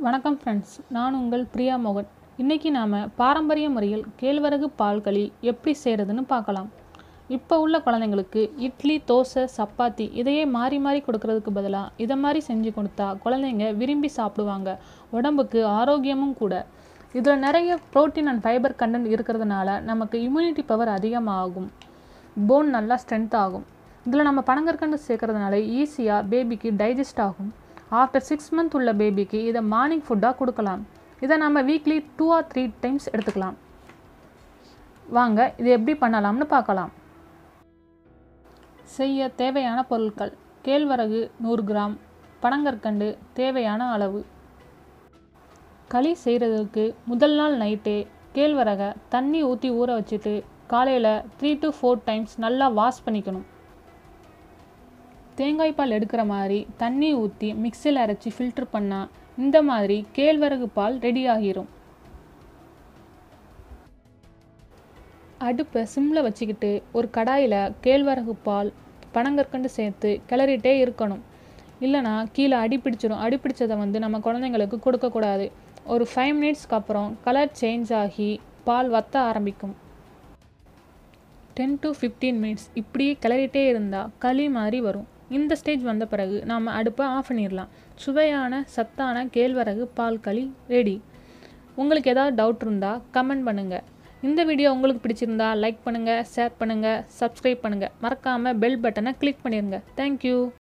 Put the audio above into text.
வணக்கம் ஃப்ரெண்ட்ஸ் நான் உங்கள் பிரியா மோகன் இன்றைக்கி நாம் பாரம்பரிய முறையில் கேழ்வரகு பால் களி எப்படி செய்கிறதுன்னு பார்க்கலாம் இப்போ உள்ள குழந்தைங்களுக்கு இட்லி தோசை சப்பாத்தி இதையே மாறி மாறி கொடுக்கறதுக்கு பதிலாக இதை மாதிரி செஞ்சு கொடுத்தா குழந்தைங்க விரும்பி சாப்பிடுவாங்க உடம்புக்கு ஆரோக்கியமும் கூட இதில் நிறைய புரோட்டீன் அண்ட் ஃபைபர் கண்டென்ட் இருக்கிறதுனால நமக்கு இம்யூனிட்டி பவர் அதிகமாகும் போன் நல்லா ஸ்ட்ரென்த் ஆகும் இதில் நம்ம பனங்கற்கண்டு சேர்க்கறதுனால ஈஸியாக பேபிக்கு டைஜஸ்ட் ஆகும் ஆஃப்டர் சிக்ஸ் மந்த் உள்ள பேபிக்கு இதை மார்னிங் ஃபுட்டாக கொடுக்கலாம் இதை நம்ம weekly two or three times எடுத்துக்கலாம் வாங்க இது எப்படி பண்ணலாம்னு பார்க்கலாம் செய்ய தேவையான பொருட்கள் கேழ்வரகு நூறு கிராம் பனங்கற்கண்டு தேவையான அளவு களி செய்கிறதுக்கு முதல் நாள் நைட்டே கேழ்வரகை தண்ணி ஊற்றி ஊற வச்சுட்டு காலையில் த்ரீ டு ஃபோர் டைம்ஸ் நல்லா வாஷ் பண்ணிக்கணும் தேங்காய் பால் எடுக்கிற மாதிரி தண்ணி ஊற்றி மிக்சியில் அரைச்சி ஃபில்டர் பண்ணால் இந்த மாதிரி கேழ்வரகு பால் ரெடி ஆகிரும் அடுப்பை சிம்மில் வச்சுக்கிட்டு ஒரு கடாயில் கேழ்வரகு பால் பனங்கற்கண்டு சேர்த்து கிளறிட்டே இருக்கணும் இல்லைனா கீழே அடி பிடிச்சிடும் அடி பிடிச்சதை வந்து நம்ம குழந்தைங்களுக்கு கொடுக்கக்கூடாது ஒரு ஃபைவ் மினிட்ஸ்க்கு அப்புறம் கலர் சேஞ்ச் ஆகி பால் வத்த ஆரம்பிக்கும் டென் டு ஃபிஃப்டீன் மினிட்ஸ் இப்படியே கிளறிட்டே இருந்தால் களி மாதிரி வரும் இந்த ஸ்டேஜ் வந்த பிறகு நாம் அடுப்பை ஆஃப் பண்ணிடலாம் சுவையான சத்தான கேழ்வரகு பால் களி ரெடி உங்களுக்கு ஏதாவது டவுட் இருந்தால் கமெண்ட் பண்ணுங்கள் இந்த வீடியோ உங்களுக்கு பிடிச்சிருந்தா லைக் பண்ணுங்கள் ஷேர் பண்ணுங்கள் சப்ஸ்கிரைப் பண்ணுங்கள் மறக்காமல் பெல் பட்டனை கிளிக் பண்ணிடுங்க தேங்க்யூ